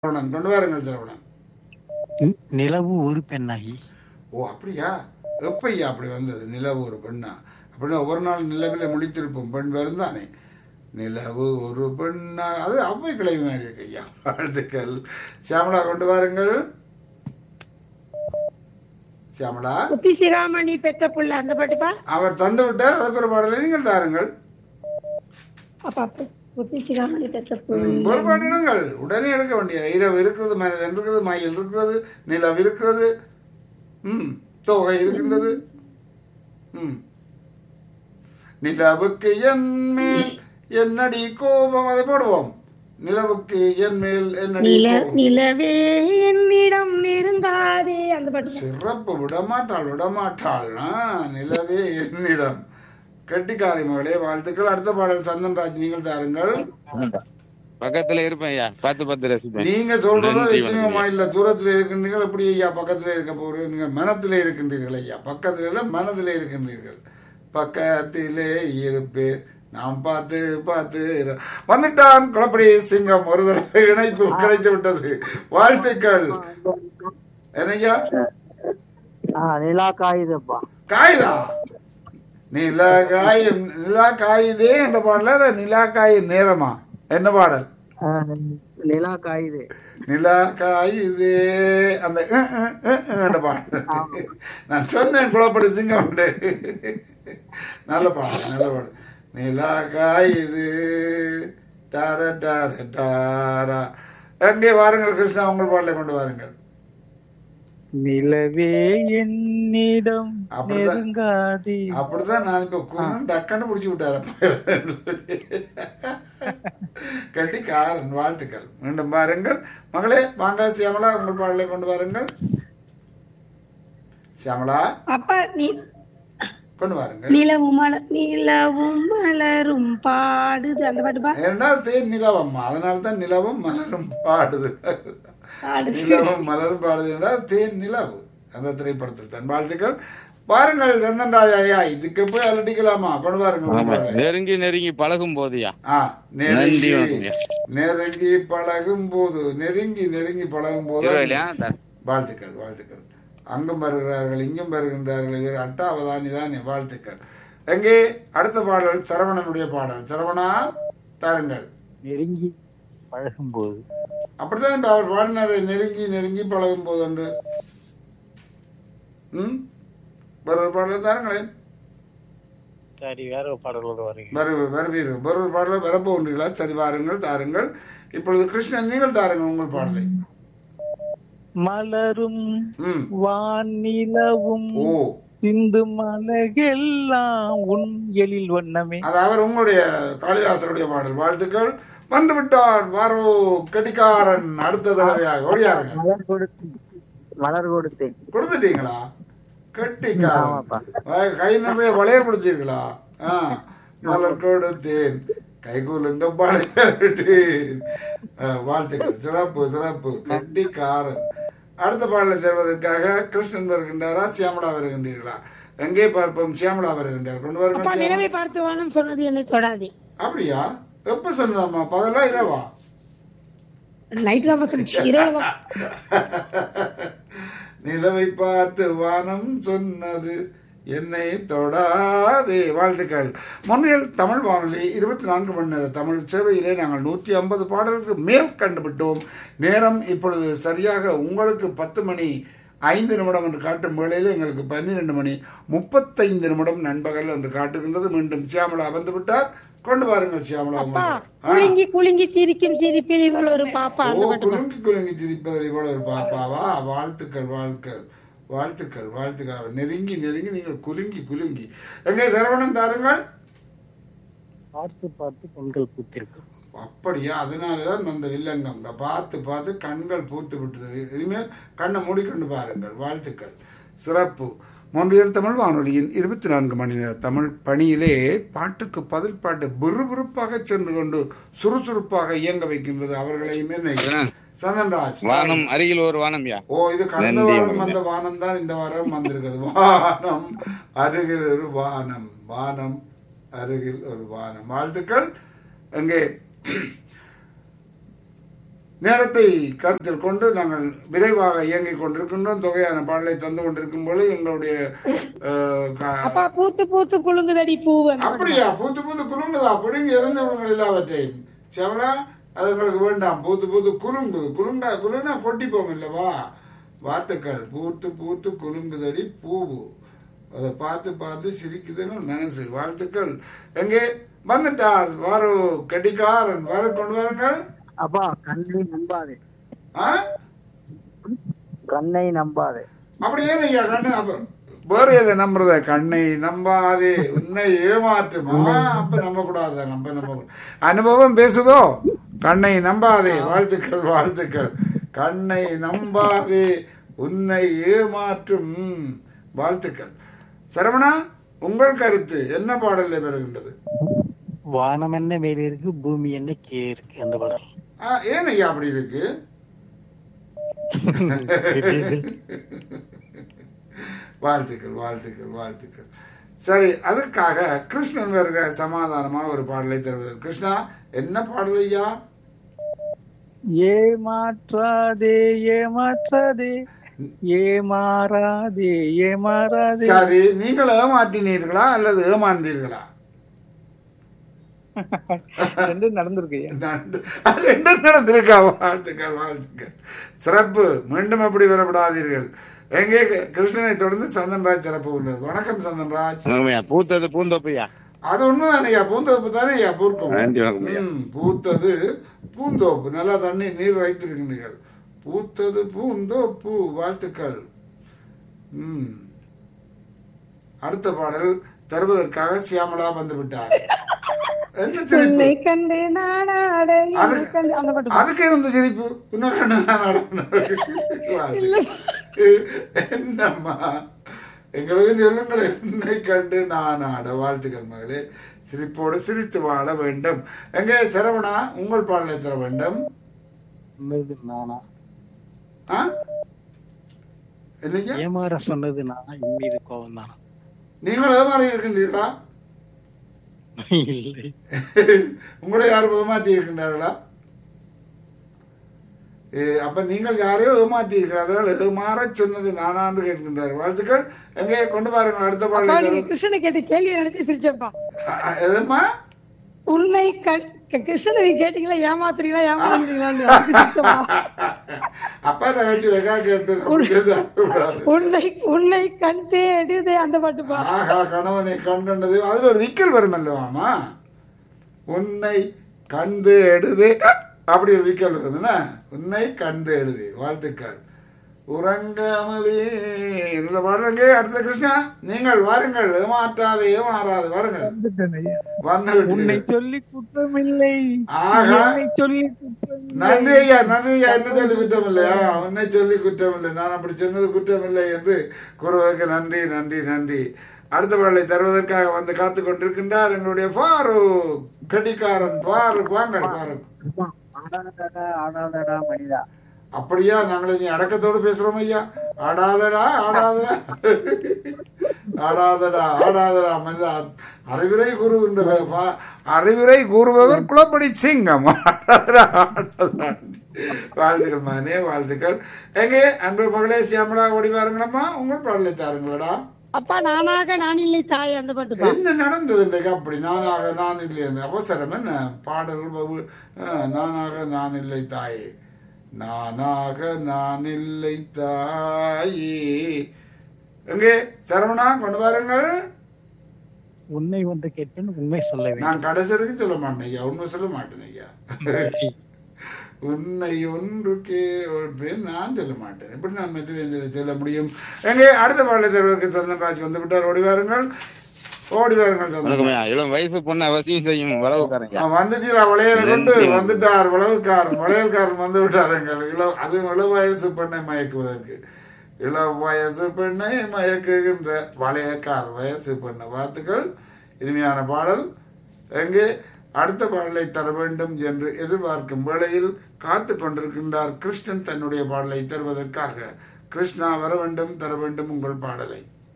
சரவணன் கொண்டு வாருங்கள் சரவணன் நி- நிலவு ஒரு பெண்ணாகி ஓ அப்படியா எப்பையா அப்படி வந்தது நிலவு ஒரு பெண்ணா அப்படின்னா ஒவ்வொரு நாள் நிலவில் முழித்திருப்போம் பெண் வருந்தானே நிலவு ஒரு பெண்ணா அது அவ்வை கிளவி மாதிரி இருக்கு ஐயா வாழ்த்துக்கள் சியாமலா கொண்டு வாருங்கள் சியாமலா முத்தி சிகாமணி பெத்த புள்ள அந்த பாட்டுப்பா அவர் தந்து விட்டார் அதுக்கு ஒரு பாடலை நீங்கள் தாருங்கள் அப்பா அப்ப முத்தி சிகாமணி பெத்த ம், புள்ள ஒரு பாடிடுங்கள் உடனே எடுக்க வேண்டிய இரவு இருக்கிறது மனிதன் இருக்கிறது மயில் இருக்கிறது நிலவு இருக்கிறது ம் தொகை இருக்கின்றது ம் நிலவுக்கு என் மேல் என்னடி கோபம் அதை போடுவோம் நிலவுக்கு என் மேல் என்னடி நில கோபம் நிலவே என்னிடம் நெருங்காதே அந்த பாட்டு சிறப்பு விடமாட்டாள் விடமாட்டாள் ஆ, நிலவே என்னிடம் கெட்டிக்காரி மகளே வாழ்த்துக்கள் அடுத்த பாடல் சந்தன்ராஜ் நீங்கள் தாருங்கள் பக்கத்துல இருப்பேன் ஐயா பார்த்து பார்த்து ரசிப்பேன் நீங்க சொல்றதோ நன்றி, எத்தனையோ வணக்கம். மைல்ல தூரத்துல இருக்கின்றீர்கள் எப்படி ஐயா பக்கத்துல இருக்க போறீங்க மனத்திலே இருக்கின்றீர்கள் ஐயா பக்கத்துல இல்ல மனதிலே இருக்கின்றீர்கள் பக்கத்திலே இருப்பேன் நாம் பார்த்து பார்த்து இரு- வந்துட்டான் குளப்படி சிங்கம் ஒரு தடவை இணைப்பு கிடைத்து விட்டது வாழ்த்துக்கள் என்னய்யா நிலா காயுதப்பா காயுதா நிலா காய் நிலா காயுதே என்ற பாடல இல்ல நிலா காயின் நேரமா என்ன பாடல் நிலா காயுது நிலா காயுதே அந்த அஹ், அஹ், அஹ், அஹ் என்ற பாடல் நான் சொன்னேன் குளப்படி சிங்கம் உண்டு. நல்ல பாடல் நல்ல பாடல் நிலா காயுது டார டார டாரா எங்கே வாருங்கள் கிருஷ்ணா உங்கள் பாடலை கொண்டு வாருங்கள் நிலவே என்னிடம் அப்படிதான். நெருங்காதே அப்படிதான் நான் இப்ப குமன் டக்குன்னு பிடிச்சி விட்டாரு கட்டிக்காரன் வாழ்த்துக்கள் மீண்டும் பாருங்கள் மகளே வாங்க சியாமலா உங்கள் பாடலை கொண்டு வாருங்கள் சியாமலா அப்பா நீ கொண்டு வாருங்கள் நிலவும் மல நிலவும் மலரும் பாடுது அந்த பாட்டுப்பா இரண்டாவது தேன் நிலவம்மா அதனால தான் நிலவும் மலரும் பாடுது பாடுது நிலவும் மலரும் பாடுது என்றால் தேன் நிலவு அந்த திரைப்படத்தில் தான் வாழ்த்துக்கள் பாருங்கள் சந்தன் ராஜா ஐயா இதுக்கு போய் அலட்டிக்கலாமா கொண்டு வாருங்கள் உங்கள் ஆமா பாடலை. நெருங்கி நெருங்கி பழகும் போதுயா ஆ, நன்றி நெருங்கி வணக்கம்யா. நெருங்கி பழகும் போது நெருங்கி நெருங்கி பழகும் போது இல்லையா வாழ்த்துக்கள் வாழ்த்துக்கள் அங்கும் வருகிறார்கள் இங்கும் வருகின்றார்கள் இவர் அட்டாவதானி தான் வாழ்த்துக்கள் எங்கே அடுத்த பாடல் சரவணனுடைய பாடல் சரவணா தாருங்கள் நெருங்கி பழகும்போது அப்படித்தான் இப்ப அவர் பாடினாரை நெருங்கி நெருங்கி பழகும் போது என்று ம் வேற ஒரு பாடல் தாருங்களேன் சரி வேற ஒரு பாடலோடு வருகிறேன் வரு வருவீர்கள் வேற ஒரு பாடல் வரப்போன்றீர்களா சரி வாருங்கள் தாருங்கள் இப்பொழுது கிருஷ்ணன் நீங்கள் தாருங்கள் உங்கள் பாடலை மலரும் ம் வானிலவும் ஓ சிந்து மலகெல்லாம் உன் எழில் வண்ணமே அது அவர் உங்களுடைய காளிதாசருடைய பாடல் வாழ்த்துக்கள் வந்து விட்டார் வாரோ கெட்டிக்காரன் அடுத்த தடவையாக ஓடியாருங்க மலர் கொடுத்து மலர் கொடுத்தேன் கொடுத்துட்டீங்களா கெட்டிக்காரன் வா- கை நிறைய வளையல் கொடுத்தீர்களா ஆ மலர் கொடுத்தேன் கைகூலுங்க பழையட்டேன் வாழ்த்துக்கள் சிறப்பு சிறப்பு கெட்டிக்காரன் அடுத்த பாடலை சேர்வதற்காக கிருஷ்ணன் வருகின்றாரா சியாமலா வருகின்றீர்களா எங்கே பார்ப்போம் சியாமலா வருகின்றார் கொண்டு அப்பா வருங்கள் நிலவை பார்த்து வானம் சொன்னது என்னை தொடாதே அப்படியா எப்ப சொன்னதாம்மா பகலா இரவா நைட்டு தான் சொல்லிச்சு இரவு தான். நிலவை பார்த்து வானம் சொன்னது என்னை தொடாதே வாழ்த்துக்கள் முன்னில் தமிழ் வானொலி இருபத்தி நான்கு மணி நேர தமிழ் சேவையிலே நாங்கள் நூற்றி ஐம்பது பாடலுக்கு மேல் கண்டுபிட்டோம் நேரம் இப்பொழுது சரியாக உங்களுக்கு பத்து மணி ஐந்து நிமிடம் என்று காட்டும் வேளையில் எங்களுக்கு பன்னிரெண்டு மணி முப்பத்தைந்து நிமிடம் நண்பகல் என்று காட்டுகின்றது மீண்டும் சியாமலா வந்து விட்டார் கொண்டு வாருங்கள் சியாமலா அப்பா உங்கள் ஆ. குலுங்கி குலுங்கி சிரிக்கும் சிரிப்பில் இவள் ஒரு பாப்பா ஓ அந்த பாட்டுப்பா குலுங்கி குலுங்கி சிரிப்பதில் இவ்வளவு ஒரு பாப்பாவா வாழ்த்துக்கள் வாழ்த்துக்கள் வாழ்த்துக்கள் வாழ்த்துக்கள் அவர் நெருங்கி நெருங்கி நீங்கள் குலுங்கி குலுங்கி எங்கே சரவணன் தாருங்கள் பார்த்து பார்த்து கண்கள் பூத்திருக்கும் அப்படியா அதனாலதான் அந்த வில்லங்கம் இங்க பார்த்து பார்த்து கண்கள் பூத்து விட்டது இனிமேல் கண்ணை மூடிக்கொண்டு பாருங்கள் வாழ்த்துக்கள் சிறப்பு மொன்றியல் தமிழ் வானொலியின் இருபத்தி நான்கு மணி நேர தமிழ் பணியிலே பாட்டுக்கு பதில் பாட்டு விறுவிறுப்பாக சென்று கொண்டு சுறுசுறுப்பாக இயங்க வைக்கின்றது அவர்களையுமே நினைக்கிறேன். சந்தன்ராஜ் வானம் அருகில் ஒரு வானம்யா ஓ இது கடந்த நன்றி, வாரம் வணக்கம். வந்த வானம் தான் இந்த வாரம் வந்திருக்குது வானம் அருகில் ஒரு வானம் வானம் அருகில் ஒரு வானம் வாழ்த்துக்கள் எங்கே நேரத்தை கருத்தில் கொண்டு நாங்கள் விரைவாக இயங்கிக் கொண்டிருக்கின்றோம் தொகையான பாடலை தந்து கொண்டிருக்கும் போது எங்களுடைய அஹ், க- அப்பா பூத்து பூத்து குலுங்குதடி பூவு அந்த பாட்டு அப்படியா பூத்து பூத்து குலுங்குதா பிடுங்கி இறந்து விடுங்கள் எல்லாவற்றையும் செவலா அது உங்களுக்கு வேண்டாம் பூத்து பூத்து குலுங்குது குலுங்கா குலுனா கொட்டி போகும் இல்லவா வாத்துக்கள் பூத்து பூத்து குலுங்குதடி பூவு அதை பார்த்து பார்த்து சிரிக்குதுங்க மனசு வாழ்த்துக்கள் எங்கே வந்துட்டார் வாரு கடிகாரன் வர கொண்டு வாருங்கள் அப்பா கண்ணை நம்பாதே ஆ கண்ணை நம்பாதே அப்படி ஏன் ஐயா கண்ணை அப்ப வேற எதை நம்புறத கண்ணை நம்பாதே உன்னை ஏமாற்றுமா அப்ப நம்ப கூடாது நம்ப நம்ப கூடாது. அனுபவம் பேசுதோ கண்ணை நம்பாதே வாழ்த்துக்கள் வாழ்த்துக்கள் கண்ணை நம்பாதே உன்னை ஏமாற்றும் வாழ்த்துக்கள் சரவணா உங்கள் கருத்து என்ன பாடலில் வருகின்றது வானம் என்ன மேலே இருக்கு பூமி என்ன கீழே இருக்கு அந்த பாடல் ஆ, ஏன் ஐயா அப்படி இருக்கு வாழ்த்துக்கள் வாழ்த்துக்கள் வாழ்த்துக்கள் சரி அதுக்காக கிருஷ்ணன் வருக சமாதானமா ஒரு பாடலை தருவது கிருஷ்ணா என்ன பாடல் ஐயா ஏமாற்றாதே ஏமாற்றாதே ஏமாறாதே ஏமாறாதே சரி நீங்கள் ஏமாற்றினீர்களா அல்லது ஏமாந்தீர்களா ரெண்டும் நடந்திருக்கு நன்று. அது ரெண்டும் நடந்திருக்கா வாழ்த்துக்கள் வாழ்த்துக்கள் சிறப்பு மீண்டும் அப்படி வரப்படாதீர்கள் எங்கே கிருஷ்ணனை தொடர்ந்து சந்தன்ராஜ் சிறப்பு உள்ளது வணக்கம் சந்தன்ராஜ் வணக்கம்யா பூத்தது பூந்தோப்பையா அது உண்மைதானே ஐயா பூந்தோப்பு தானே ஐயா பூர்க்கும் நன்றி வணக்கம் ஐயா ம், பூத்தது பூந்தோப்பு நல்லா தண்ணி நீர் வைத்திருக்கிறீர்கள் பூத்தது பூந்தோப்பு வாழ்த்துக்கள் ம் அடுத்த பாடல் தருவதற்காக சியாமலா வந்து விட்டார் என்ன சிரிப்பு உன்னை கண்டு நாடாட என்னை கண்டு அந்த பாட்டு அதுக்கு இருந்த சிரிப்பு இன்னொரு ரெண்டு நாள் நடக்கணும். என்னம்மா எங்களுக்கு சொல்லுங்கள் என்னை கண்டு நான் ஆட வாழ்த்துக்கள் மகளே சிரிப்போடு சிரித்து வாழ வேண்டும் எங்கே சரவணா உங்கள் பாடலை தர வேண்டும் சொன்னது நானா ஆ என்னையா ஏமாற சொன்னது நானா என் மீது கோபம் தானா நீங்கள் ஏமாறி இருக்கின்றீர்களா இல்லை உங்களை யாரும் ஏமாற்றி இருக்கின்றார்களா ஏ, அப்ப நீங்கள் யாரையோ ஏமாற்றி இருக்கிறார்கள் ஏமாற சொன்னது நானாண்டு கேட்கின்றார் வாழ்த்துக்கள் எங்கே கொண்டு பாருங்கள் அடுத்த அப்பா பாடலை நீங்க தரும். கிருஷ்ணனை கேட்டு கேள்வி நினைச்சு சிரிச்சப்பா அ, அ, எதம்மா உன்னை கண் க- கிருஷ்ணனை நீங்க கேட்டீங்களா ஏமாத்துறீங்களா ஏமாத்துறீங்களான்னு அதுக்கு சிரிச்சப்பா அப்பா தங்கச்சி வெகா கேட்டு நம்ம கேட்டு அனுப்பக்கூடாது. உன்னை உன்னை கண் தேடுதே அந்த பாட்டுப்பா ஆகா கணவனை கண்டது அதுல ஒரு விக்கல் வரும் அல்லவாமா உன்னை கண்டு எடுது அப்படி ஒரு விக்கல் வரும் என்ன உன்னை கண்டு எடுது வாழ்த்துக்கள் உறங்காமலே நல்ல பாடுங்க அடுத்த கிருஷ்ணா நீங்கள் வாருங்கள் ஏமாற்றாது ஏமாறாது வாருங்கள் வந்துட்டேன் ஐயா. வந்து உன்னை விட்டீர்கள். சொல்லி குற்றமில்லை ஆஹா. என்னை சொல்லி குற்றமில்லை நன்றி ஐயா நன்றி ஐயா என்ன சொல்லி குற்றம் இல்லையா உன்னை சொல்லி குற்றம் இல்லை நான் அப்படி சொன்னது குற்றம் இல்லை என்று கூறுவதற்கு நன்றி நன்றி நன்றி அடுத்த பாடலை தருவதற்காக வந்து காத்து கொண்டிருக்கின்றார் எங்களுடைய ஃபாரூக் கடிகாரன் ஃபாரூக் வாங்க ஃபாரூக் ஆடாதடா ஆடாதடா மனிதா அப்படியா நாங்கள் இனி அடக்கத்தோடு பேசுறோம் ஐயா ஆடாதடா ஆடாதடா ஆடாதடா ஆடாதடா மனிதா அறிவுரை கூறுகின்ற பா- அறிவுரை கூறுபவர் குளப்படி சிங்கம் ஆடாதடா, ஆடாதடா. வாழ்த்துக்கள் மகனே வாழ்த்துக்கள் எங்கே அன்பு மகளே சியாமலா ஓடி வாருங்களம்மா உங்கள் பாடலை தாருங்களடா அப்பா நானாக நான் இல்லை தாய் அந்த பாட்டுப்பா என்ன நடந்தது இன்றைக்கு அப்படி நானாக நான் இல்லை என்று அவசரம் என்ன பாடல் வவு- ஆ, நானாக நான் இல்லை தாயே நானாக நான் இல்லை தாயே எங்கே சரவணா கொண்டு வாருங்கள் உன்னை ஒன்று கேட்டேன் உண்மை சொல்ல வேண்டும் நான் கடைசி வரைக்கும் சொல்ல மாட்டேன் ஐயா உண்மை சொல்ல மாட்டேன் ஐயா உன்னை ஒன்று கேட்பேன் நான் சொல்ல மாட்டேன் எப்படி நான் மற்ற வேண்டியதை சொல்ல முடியும் எங்கே அடுத்த பாடலை தருவதற்கு சந்தன்ராஜ் வந்து விட்டார் ஓடி வாருங்கள் ஓடி வாருங்கள் சந்தன் வணக்கம்யா இளம் வயசு பொண்ணு அவசியம் செய்யும் வளவுக்காரங்க வந்துட்டீங்களா வளையல கொண்டு வந்துட்டார் வளவுக்காரன் வளையல்காரன் வந்து விட்டார் எங்கள் இள அது இள வயசு பெண்ணை மயக்குவதற்கு இள வயசு பெண்ணை மயக்குகின்ற வளையக்கார் வயசு பெண்ணை வாழ்த்துக்கள் இனிமையான பாடல் எங்கே அடுத்த பாடலை தர வேண்டும் என்று எதிர்பார்க்கும் வேளையில் காத்து கொண்டிருக்கின்றார் கிருஷ்ணன் தன்னுடைய பாடலை தருவதற்காக கிருஷ்ணா வர வேண்டும் தர வேண்டும் உங்கள் பாடலை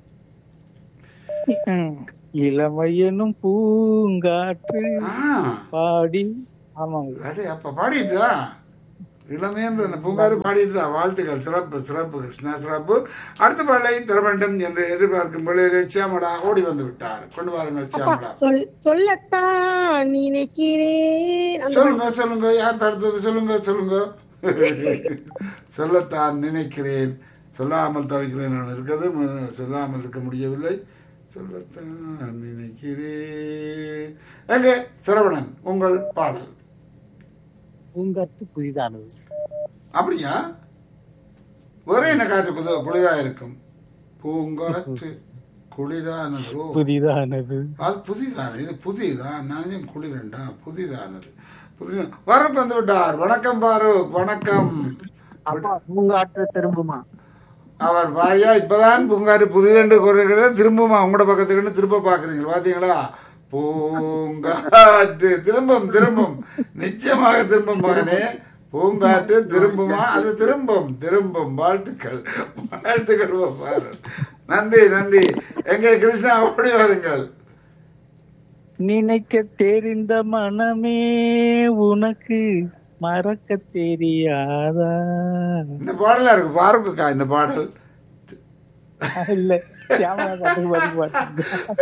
இளமையனும் பூங்காற்று ஆ பாடி ஆமாங்க அடே அப்ப பாடிட்டுதா இளமையன்று அந்த பூங்காறு பாடிட்டு தான் வாழ்த்துக்கள் சிறப்பு சிறப்பு கிருஷ்ணா சிறப்பு அடுத்த பாடலை தர வேண்டும் என்று எதிர்பார்க்கும் பொழுது சியாமலா ஓடி வந்து விட்டார் கொண்டு வாருங்கள் சியாமலா சொல் சொல்லத்தான் நினைக்கிறேன் அந்த சொல்லுங்க சொல்லுங்க யார் தடுத்தது சொல்லுங்க சொல்லுங்க சொல்லத்தான் நினைக்கிறேன் சொல்லாமல் தவிக்கிறேன் நான் இருக்கிறது ம- சொல்லாமல் இருக்க முடியவில்லை சொல்லத்தான் நினைக்கிறேன் எங்கே சரவணன் உங்கள் பாடல் பூங்காற்று புதிதானது அப்படியா வேற என்ன காற்று குது குளிரா இருக்கும் பூங்காற்று குளிரானது ஓ புதிதானது அது புதிதானது இது புதிதான் நானும் குளிரண்டா புதிதானது புதிய வரப்பு வந்து விட்டார் வணக்கம் பாரு வணக்கம் அப்பா பூங்காற்று திரும்புமா அவர் வாயா இப்பதான் பூங்காறு புதிதென்று கூறுகிறது திரும்புமா உங்களோட பக்கத்துக்குன்னு திரும்ப பாக்குறீங்க பாத்தீங்களா பூங்காற்று திரும்பும் திரும்பும் நிச்சயமாக திரும்பும் மகனே பூங்காற்று திரும்புமா அது திரும்பும் திரும்பும் வாழ்த்துக்கள் வாழ்த்துக்கள் பாரு நன்றி நன்றி எங்கே கிருஷ்ணா ஓடி வாருங்கள் நினைக்க தெரிந்த மனமே உனக்கு மறக்க தெரியாதா இந்த பாடலா இருக்கு பாருக்குக்கா இந்த பாடல் இல்ல சியாமலா பாட்டுக்கு பதில் பாட்டு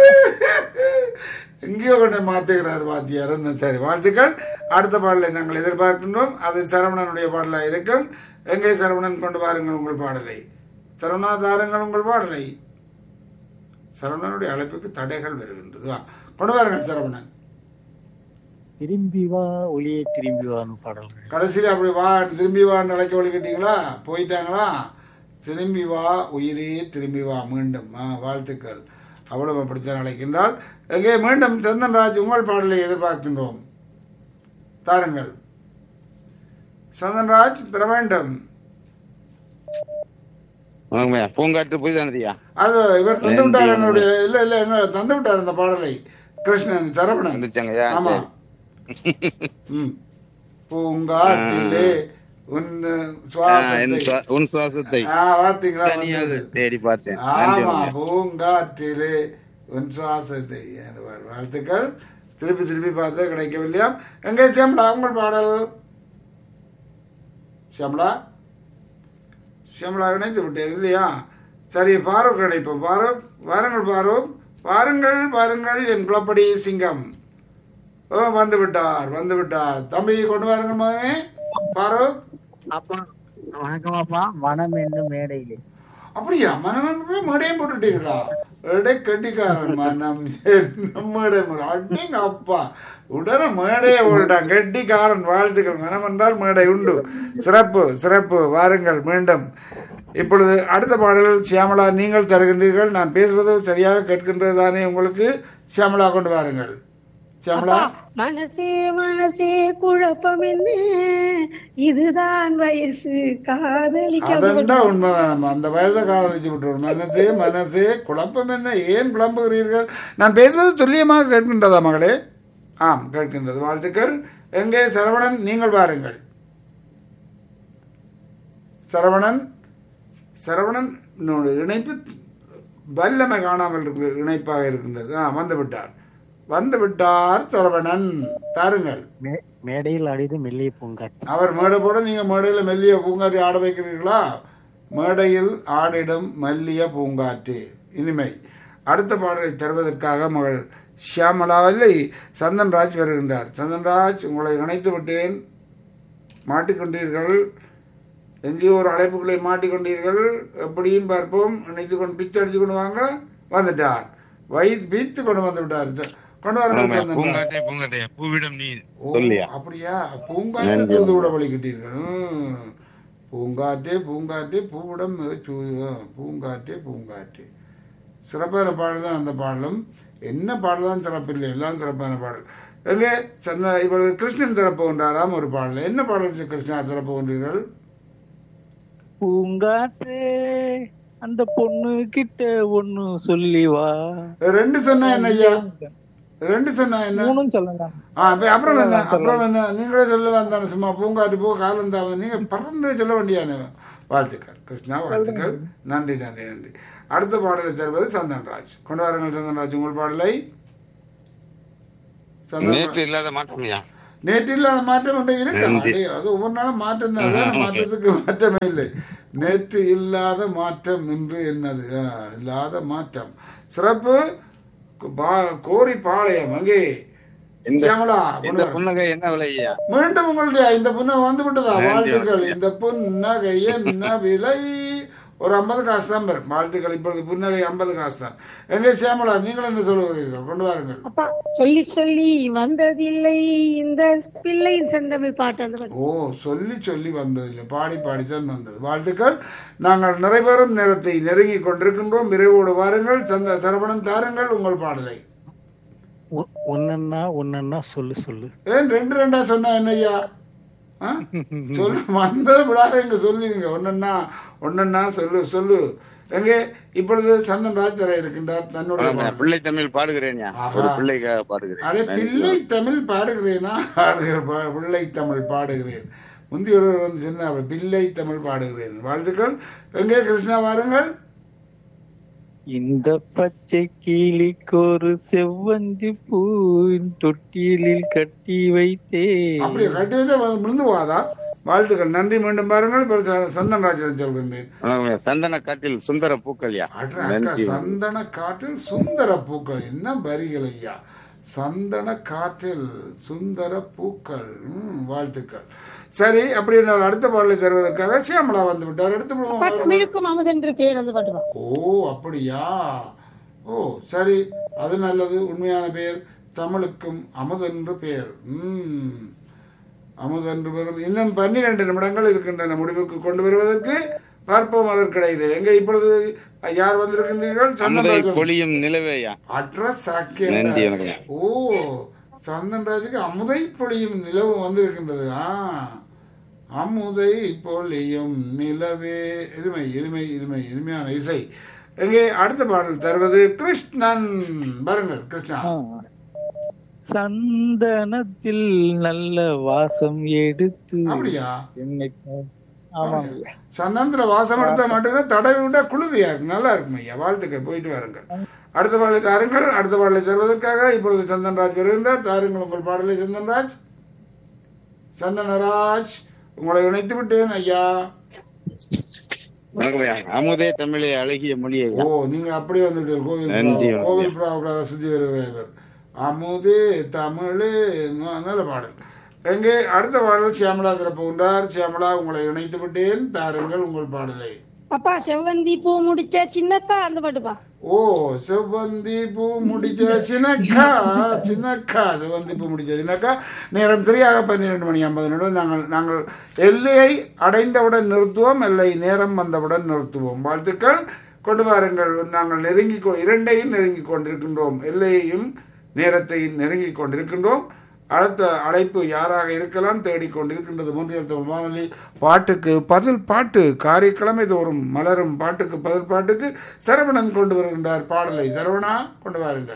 எங்கேயோ கொண்டு மாத்துகிறார் வாத்தியார் என்ன சரி வாழ்த்துக்கள் அடுத்த பாடலை நாங்கள் எதிர்பார்க்கின்றோம் அது சரவணனுடைய பாடலாக இருக்கும் எங்கே சரவணன் கொண்டு வாருங்கள் உங்கள் பாடலை சரவணா தாருங்கள் உங்கள் பாடலை சரவணனுடைய அழைப்புக்கு தடைகள் வருகின்றது வா கொண்டு வாருங்கள் சரவணன் திரும்பி வா ஒளியே திரும்பி வான்னு பாடல்கள் கடைசியில் அப்படி வா திரும்பி வான்னு அழைக்க வழிகிட்டீங்களா போயிட்டாங்களா திரும்பி வா உயிரே திரும்பி வா மீண்டும் ஆ வாழ்த்துக்கள் அவ்வளவு அப்படித்தான் அழைக்கின்றால் எங்கே மீண்டும் சந்தன்ராஜ் உங்கள் பாடலை எதிர்பார்க்கின்றோம் தாருங்கள் சந்தன்ராஜ் தர வேண்டும் வணக்கம் ஐயா பூங்காற்று புதிதானதுயா அது இவர் தந்து விட்டார் என்னுடைய இல்ல இல்ல என்ன தந்து விட்டார் அந்த பாடலை கிருஷ்ணன் சரவணன் வந்துச்சாங்க ஐயா ஆமா ம் பூங்காற்றிலே உன் சுவாசத்தை சரி. உன் சுவாசத்தை ஆ, பாத்தீங்களா தனியாக வந்தது. தேடி பார்த்தேன் நன்றி ஆமா வணக்கம். பூங்காற்றிலே உன் சுவாசத்தை என் வாழ்- வாழ்த்துக்கள் திருப்பி திருப்பி பார்த்து கிடைக்கவில்லையா எங்கே சியம்லா உங்கள் பாடல் சியம்லா சியம்லா இணைத்து விட்டேன் இல்லையா சரி பாரூக் கிடைப்போம் பாரூக் வாருங்கள் பாரூக் வாருங்கள் வாருங்கள் என் குளப்படி சிங்கம் ஓ வந்து விட்டார் வந்து விட்டார் தம்பி கொண்டு வாருங்கள் மகனே பாரூக் அப்பா வணக்கம் அப்பா மனம் என்னும் மேடையிலே அப்படியா மனம் மேடையும் போட்டுட்டீங்களா எடை கெட்டிக்காரன் மனம் மேடை அட்டிங்க அப்பா உடனே மேடையை போட்டுட்டான் கெட்டிக்காரன் வாழ்த்துக்கள் மனம் என்றால் மேடை உண்டு சிறப்பு சிறப்பு வாருங்கள் மீண்டும் இப்பொழுது அடுத்த பாடலில் சியாமலா நீங்கள் தருகின்றீர்கள் நான் பேசுவது சரியாக கேட்கின்றது தானே உங்களுக்கு சியாமலா கொண்டு வாருங்கள் சியாமலா மனசே மனசே குழப்பம் என்ன இதுதான் வயசு காதலிக்காத அதண்டா உண்மைதான் நம்ம அந்த வயதுல காதலிச்சு விட்டுருவோம் மனசே மனசே குழப்பம் என்ன ஏன் குழம்புகிறீர்கள் நான் பேசுவது துல்லியமாக கேட்கின்றதா மகளே ஆம் கேட்கின்றது வாழ்த்துக்கள் எங்கே சரவணன் நீங்கள் பாருங்கள் சரவணன் சரவணன் என்னோட இணைப்பு வல்லமை காணாமல் இருக்கு இணைப்பாக இருக்கின்றது ஆ வந்து விட்டார் வந்து விட்டார் சரவணன் தாருங்கள் மே- மேடையில் அடிது மெல்லிய பூங்காற்று அவர் மேடை போட நீங்க மேடையில் மெல்லிய பூங்காற்றி ஆட வைக்கிறீர்களா மேடையில் ஆடிடும் மெல்லிய பூங்காற்று இனிமை அடுத்த பாடலை தருவதற்காக மகள் ஷியாமலாவில்லை சந்தன்ராஜ் வருகின்றார் சந்தன்ராஜ் உங்களை இணைத்து விட்டேன் மாட்டிக்கொண்டீர்கள் எங்கேயோ ஒரு அழைப்புகளை மாட்டிக்கொண்டீர்கள் எப்படியும் பார்ப்போம் இணைத்து கொண்டு பிச்சை அடிச்சு கொண்டு வாங்க வந்துட்டார் வை வீத்து கொண்டு வந்து விட்டார் கொண்டு வாருங்கள் வணக்கம் ஐயா. சந்தன்ராஜ் பூங்காற்றே பூங்காற்றே பூவிடம் நீ ஓ, சொல்லியா அப்படியா பூங்காற்று வந்து விட வழிகிட்டீர்கள் ம். பூங்காற்றே பூங்காற்றே பூவிடம் சூ- ஆ, பூங்காற்றே பூங்காற்றே சிறப்பான பாடல் தான் அந்த பாடலும் என்ன பாடல் தான் சிறப்பில்லை எல்லாம் சிறப்பான பாடல் எங்கே சந்த இப்பொழுது கிருஷ்ணன் திறப்பு கொண்டாராம் ஒரு பாடல் என்ன பாடல் கிருஷ்ணா திறப்பு கொண்டீர்கள் பூங்காற்றே அந்த பொண்ணு கிட்ட ஒண்ணு சொல்லி வா ரெண்டு சொன்னா என்ன ஐயா ரெண்டு சொன்னா என்ன மூணும் சொல்லலாம் ஆ அப்ப அப்புறம் என்ன அப்புறம் என்ன நீங்களே சொல்லலாம் தானே சும்மா பூங்காட்டு போ காலம் தான் நீங்க பறந்து சொல்ல வேண்டியானே வாழ்த்துக்கள் கிருஷ்ணா வாழ்த்துக்கள் நன்றி நன்றி நன்றி அடுத்த பாடலை தருவது சந்தன்ராஜ் கொண்டு வாருங்கள் சந்தன்ராஜ் உங்கள் பாடலை சந்தன் நேற்று இல்லாத மாற்றம்யா நேற்று இல்லாத மாற்றம் ஒன்று இருக்கு நன்றி. அடே, அது ஒவ்வொரு நாளும் மாற்றம் தான் அதான மாற்றத்துக்கு மாற்றமே இல்லை நேற்று இல்லாத மாற்றம் இன்று என்னது ஆ, இல்லாத மாற்றம் சிறப்பு பா- கோரி பாளையம் அங்கே இந்த சியாமளா இந்த கொண்டு வா. புன்னகை என்ன விலை ஐயா மீண்டும் உங்களுடைய இந்த புன்னகை வந்து விட்டதா நன்றி, வாழ்த்துக்கள் வணக்கம். இந்த புன்னகை என்ன விலை ஒரு ஐம்பது காசு தான் பெறும் வாழ்த்துக்கள் இப்பொழுது புன்னகை ஐம்பது காசு தான் எங்கே சியாமலா நீங்கள் என்ன சொல்லுகிறீர்கள் கொண்டு வாருங்கள் அப்பா சொல்லி சொல்லி வந்ததில்லை இந்த பிள்ளையின் செந்தமிழ் பாட்டு அந்த பாட்டு ஓ சொல்லி சொல்லி வந்ததில்லை பாடி பாடித்தான் வந்தது வாழ்த்துக்கள் நாங்கள் நிறைவேறும் நேரத்தை நெருங்கி கொண்டிருக்கின்றோம் விரைவோடு வாருங்கள் சந்த சரவணன் தாருங்கள் உங்கள் பாடலை ஒ- ஒன்னன்னா ஒன்னன்னா சொல்லு சொல்லு ஏன் ரெண்டு ரெண்டா சொன்னா என்னய்யா ஆ? சொல்லு வந்தது விடாத இங்க சொல்லுங்க ஒன்னொன்னா ஒன்னொன்னா சொல்லு சொல்லு எங்கே இப்பொழுது சந்தன் ராஜரை இருக்கின்றார் தன்னுடைய ஆமா, பாடல். பிள்ளை தமிழ் பாடுகிறேன் ஆஹா. ஒரு பிள்ளைக்காக பாடுகிறேன் அடே நன்றி. பிள்ளை தமிழ் பாடுகிறேனா பாடுகிறேன் பா- பிள்ளை தமிழ் பாடுகிறேன் முந்தியொருவர் வந்து சொன்னார் பிள்ளை தமிழ் பாடுகிறேன் வாழ்த்துக்கள் எங்கே கிருஷ்ணா வாருங்கள் இந்த பச்சை கிளிக்கொரு செவ்வந்தி பூவின் தொட்டிலில் கட்டி வைத்தேன் அப்படியே கட்டி வச்சா விழுந்து போகாதா வாழ்த்துக்கள் நன்றி மீண்டும் பாருங்கள் இப்ப ச- சந்தன் ராஜன் சொல்கின்றேன் ஆமா, சந்தன காட்டில் சுந்தர பூக்கள்யா அட்ரா, அக்கா, நன்றி சந்தன காற்றில் சுந்தர பூக்கள் என்ன வரிகள் ஐயா சந்தன காற்றில் சுந்தர பூக்கள் ம், வாழ்த்துக்கள் சரி அப்படி நான் அடுத்த பாடலை தருவதற்காக சியாமலா வந்து விட்டார் அடுத்த அப்பா பாடல் தமிழுக்கும் அமுதென்று பேர் அந்த பாட்டு பா ஓ அப்படியா ஓ சரி அது நல்லது உண்மையான பெயர் தமிழுக்கும் அமுதென்று பெயர் ம் அமுதென்று பெறும் இன்னும் பன்னிரண்டு நிமிடங்கள் இருக்கின்றன முடிவுக்கு கொண்டு வருவதற்கு பார்ப்போம் அதற்கிடையிலே எங்க இப்பொழுது யார் வந்திருக்கின்றீர்கள் அமுதை சந்தன்ராஜன் பொழியும் நிலவேயா அட்ரஸ் நன்றி வணக்கம் ஓ சந்தன்ராஜுக்கு அமுதை பொழியும் நிலவு வந்திருக்கின்றது ஆ அமுதை பொழியும் நிலவே இருமை இருமை இருமை இனிமையான இசை எங்கே அடுத்த பாடல் தருவது கிருஷ்ணன் பாருங்கள் கிருஷ்ணா ஆ. சந்தனத்தில் நல்ல வாசம் எடுத்து அப்படியா என்னை ஆமாங்க சந்தனத்துல வாசம் எடுத்தா மட்டும்தான் தடவி விட்டா குளிர்யா இருக்கு நல்லா இருக்கும் ஐயா வாழ்த்துக்கள் போயிட்டு வாருங்கள் அடுத்த பாடலை தாருங்கள் அடுத்த பாடலை தருவதற்காக இப்பொழுது சந்தன்ராஜ் வருகின்றார் தாருங்கள் உங்கள் பாடலை சந்தன்ராஜ் சந்தனராஜ் உங்களை இணைத்து விட்டேன் ஐயா வணக்கம் ஐயா அமுதே தமிழே அழகிய மொழி ஓ ஐயா நீங்க அப்படி வந்துட்டீர்கள் கோவில் நன்றி, புறா- வணக்கம். கோவில் புறாவுக்காக சுத்தி வருவர் அமுதே தமிழே ந- நல்ல பாடல் எங்கே அடுத்த பாடல் சியாமலா திறப்புகின்றார் சியாமலா உங்களை இணைத்து விட்டேன் தாருங்கள் உங்கள் பாடலை அப்பா செவ்வந்தி பூ முடிச்ச சின்னத்தா அந்த பாட்டு பா ஓ செவ்வந்தி பூ முடிச்ச சின்னக்கா சின்னக்கா செவ்வந்தி பூ முடிச்ச சின்னக்கா நேரம் சரியாக பன்னிரெண்டு மணி ஐம்பது நிமிடம் நாங்கள் நாங்கள் எல்லையை அடைந்தவுடன் நிறுத்துவோம் எல்லை நேரம் வந்தவுடன் நிறுத்துவோம் வாழ்த்துக்கள் கொண்டு வாருங்கள் நாங்கள் நெருங்கி கொ- இரண்டையும் நெருங்கி கொண்டிருக்கின்றோம் எல்லையையும் நேரத்தையும் நெருங்கி கொண்டிருக்கின்றோம் அடுத்த அழைப்பு யாராக இருக்கலாம் தேடிக்கொண்டிருக்கின்றது மூன்றியல் தமிழ் வானொலி பாட்டுக்கு பதில் பாட்டு காரைக்கிழமை தோறும் மலரும் பாட்டுக்கு பதில் பாட்டுக்கு சரவணன் கொண்டு வருகின்றார் பாடலை சரவணா கொண்டு வாருங்கள்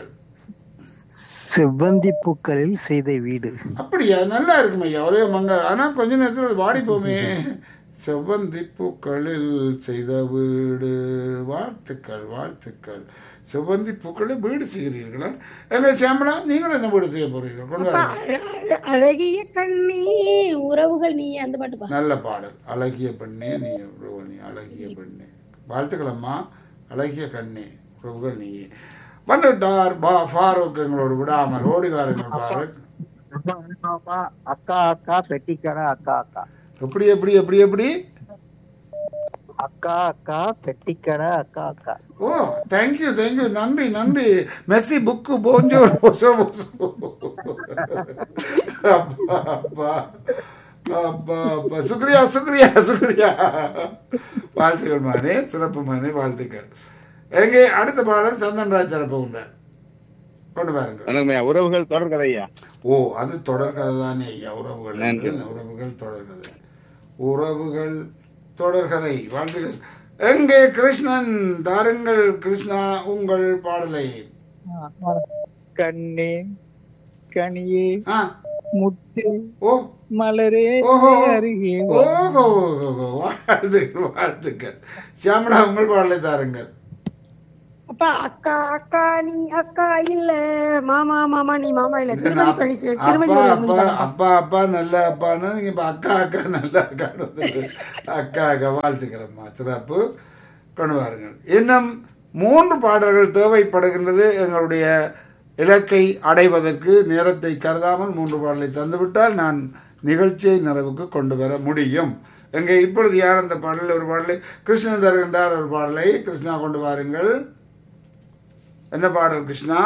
செவ்வந்தி பூக்களில் செய்த வீடு அப்படியா நல்லா இருக்கும் ஐயா ஒரே மங்க ஆனா கொஞ்ச நேரத்தில் அது வாடி போமே செவ்வந்தி பூக்களில் செய்த வீடு வாழ்த்துக்கள் வாழ்த்துக்கள் செவ்வந்தி பூக்களில் வீடு செய்கிறீர்களா எங்க சேமலா நீங்களும் என்ன வீடு செய்ய போறீர்கள் கொண்டு அப்பா வாருங்கள் அழ- அழ- அழகிய கண்ணி உறவுகள் நீ அந்த பாட்டு பா நல்ல பாடல் அழகிய பெண்ணே நீ உறவுகள் நீ அழகிய பெண்ணே வாழ்த்துக்கள் அம்மா அழகிய கண்ணே உறவுகள் நீ வந்துவிட்டார் பா ஃபாரூக் எங்களோடு விடாமல் ஓடி வாருங்கள் ஃபாரூக் அக்கா அக்கா பெட்டிக்கடை அக்கா அக்கா எப்படி எப்படி எப்படி எப்படி அக்கா அக்கா பெட்டிக்கடை அக்கா அக்கா ஓ தேங்க்யூ தேங்க்யூ நன்றி நன்றி மெஸ்ஸி புக்கு போஞ்சோ போசோ போசோ அப்பா அப்பா அப்பா அப்பா சுக்ரியா சுக்ரியா சுக்ரியா வாழ்த்துக்கள் மானே சிறப்பு மானே வாழ்த்துக்கள் எங்கே அடுத்த பாடல் சந்தன்ராஜ் சிறப்பு உண்டு கொண்டு பாருங்க வணக்கம் ஐயா உறவுகள் தொடர்கதை ஐயா ஓ அது தொடர்கதை தானே ஐயா உறவுகள் நன்றி. என்பது உறவுகள் தொடர்கதை உறவுகள் தொடர்கதை வாழ்த்துக்கள் எங்கே கிருஷ்ணன் தாருங்கள் கிருஷ்ணா உங்கள் பாடலை கண்ணே கனியே ஆ முத்தே ஓ மலரே ஓஹோ. அருகே வா. ஓஹோ ஓஹோ, வாழ்த்துக்கள் வாழ்த்துக்கள் சியாமலா உங்கள் பாடலை தாருங்கள் அப்பா அக்கா அக்கா நீ அக்கா இல்ல மாமா மாமா நீ மாமா இல்ல திருமதி பழிச்சு திருமதி அப்பா ஒரு அப்பா அம்மன் படம். அப்பா அப்பா நல்ல அப்பான்னு நீங்க இப்ப அக்கா அக்கா நல்ல அக்கான்னு வந்துட்டு. அக்கா அக்கா வாழ்த்துக்கிறம்மா சிறப்பு கொண்டு வாருங்கள் இன்னும் மூன்று பாடல்கள் தேவைப்படுகின்றது எங்களுடைய இலக்கை அடைவதற்கு நேரத்தை கருதாமல் மூன்று பாடலை தந்துவிட்டால் நான் நிகழ்ச்சியை நிறைவுக்கு கொண்டு வர முடியும் எங்கே இப்பொழுது யார் அந்த பாடல் ஒரு பாடலை கிருஷ்ணன் தருகின்றார் ஒரு பாடலை கிருஷ்ணா கொண்டு வாருங்கள் என்ன பாடல் கிருஷ்ணா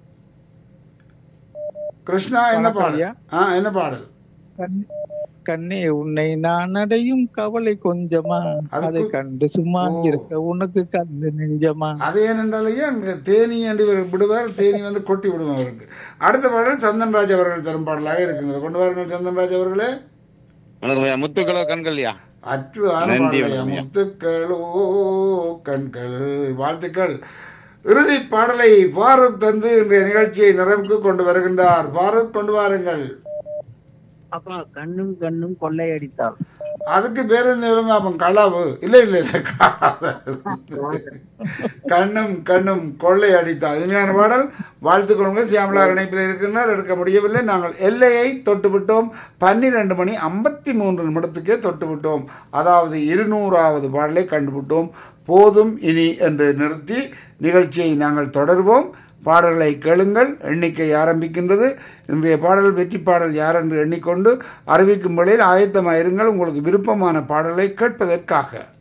கிருஷ்ணா என்ன வணக்கம் பாடல் ஐயா. ஆ என்ன பாடல் கண்- கண்ணே உன்னை நான் அடையும் கவலை கொஞ்சமா அது அதை கு- கண்டு சும்மா ஓ. இருக்க உனக்கு கண்டு நெஞ்சமா அது ஏனென்றாலேயே அங்கே தேனி என்று இவர் விடுவார் தேனி வந்து கொட்டி விடுவார் அவருக்கு அடுத்த பாடல் சந்தன்ராஜ் அவர்கள் தரும் பாடலாக இருக்கின்றது கொண்டு வாருங்கள் சந்தன்ராஜ் அவர்களே வணக்கம் ஐயா முத்துக்களோ கண்கள்யா அற்புதமான நன்றி, பாடலையா வணக்கம். முத்துக்களோ கண்கள் வாழ்த்துக்கள் இறுதி பாடலை ஃபாரூக் தந்து இன்றைய நிகழ்ச்சியை நிறைவுக்கு கொண்டு வருகின்றார் ஃபாரூக் கொண்டு வாருங்கள் அப்பா கண்ணும் கண்ணும் கொள்ளையடித்தாள் அதுக்கு பேர் என்ன சொல்லுங்க அப்ப களவு இல்ல இல்ல இல்ல காதல். கண்ணும் கண்ணும் கொள்ளை அடித்தால் இனிமையான பாடல் வாழ்த்துக்கொள்ளுங்க சியாமலா இணைப்பில் இருக்கின்றார் எடுக்க முடியவில்லை நாங்கள் எல்லையை தொட்டு விட்டோம் பன்னிரண்டு மணி ஐம்பத்தி மூன்று நிமிடத்துக்கே தொட்டு விட்டோம் அதாவது இருநூறாவது பாடலை கண்டுபிட்டோம் போதும் இனி என்று நிறுத்தி நிகழ்ச்சியை நாங்கள் தொடர்வோம் பாடல்களை கேளுங்கள் எண்ணிக்கை ஆரம்பிக்கின்றது இன்றைய பாடல் வெற்றி பாடல் யார் என்று எண்ணிக்கொண்டு அறிவிக்கும் வேளையில் ஆயத்தமாயிருங்கள் உங்களுக்கு விருப்பமான பாடலை கேட்பதற்காக